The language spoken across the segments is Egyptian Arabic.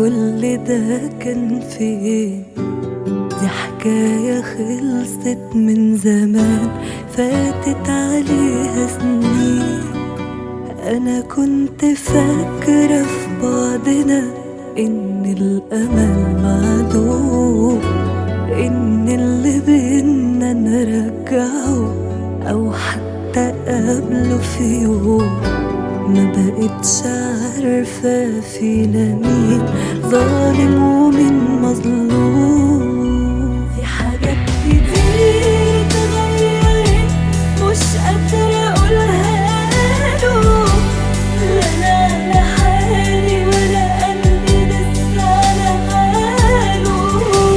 كل ده كان فين دي حكاية خلصت من زمان فاتت عليها سنين أنا كنت فاكرة في بعضنا إن الأمل معدوم إن اللي بينا نرجعه أو حتى قبله في يوم ما بقتش عارفة فينا مين ظالم ومين مظلوم في حاجات كتير اتغيرت مش قادرة أقولها له لا لا لا حالي ولا قلبي لسه على حاله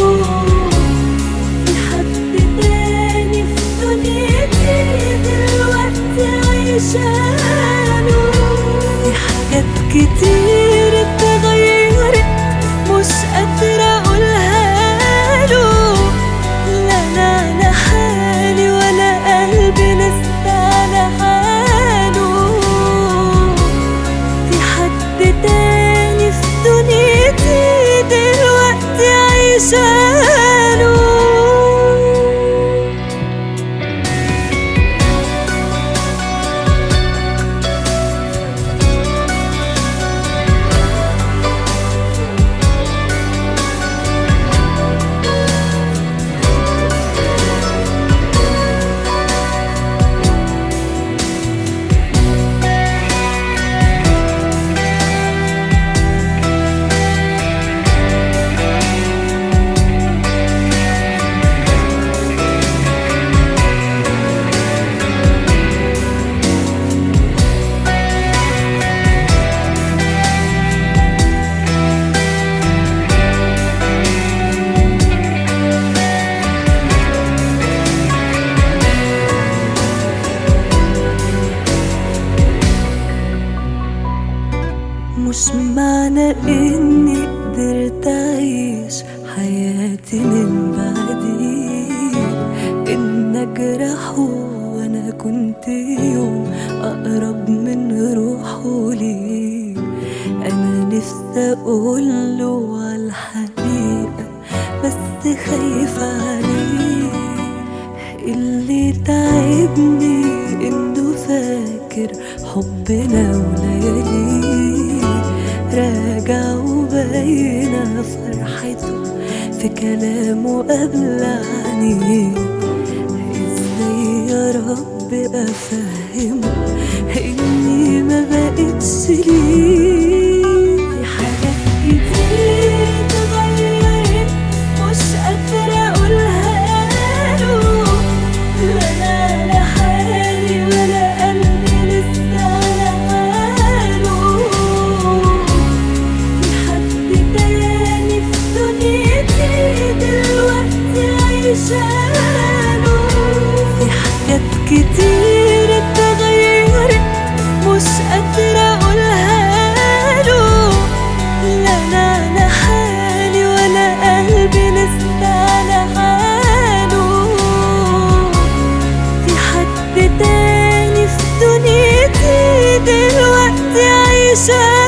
في حد تاني في دنيتي دلوقتي عايشاله في حاجات كتير اتغيرت مش قادرة أقولها له لا لا لا حالي ولا قلبي لسه على حاله في حد تاني في دنيتي دلوقتي عايشاله مش معنى اني قدرت اعيش حياتي من بعدي ان اجرحه وانا كنت يوم اقرب من روحه ليه انا نفسي اقوله على الحقيقة بس خايفة عليه اللي تعبني انه فاكر حبنا ولياليه راجع وباينة فرحته في كلامه قبل عينيه ازاي يا رب افهمه اني ما بقتش ليه في حاجات كتير اتغيرت مش قادرة اقولها له لا لا لا حالي ولا قلبي لسه على حاله في حد تاني في دنيتي دلوقتي عايشاله في حاجات كتير اتغيرت مش قادرة أقولها له لا لا لا حالي ولا قلبي لسه على حاله في حد تاني في دنيتي دلوقتي عايشة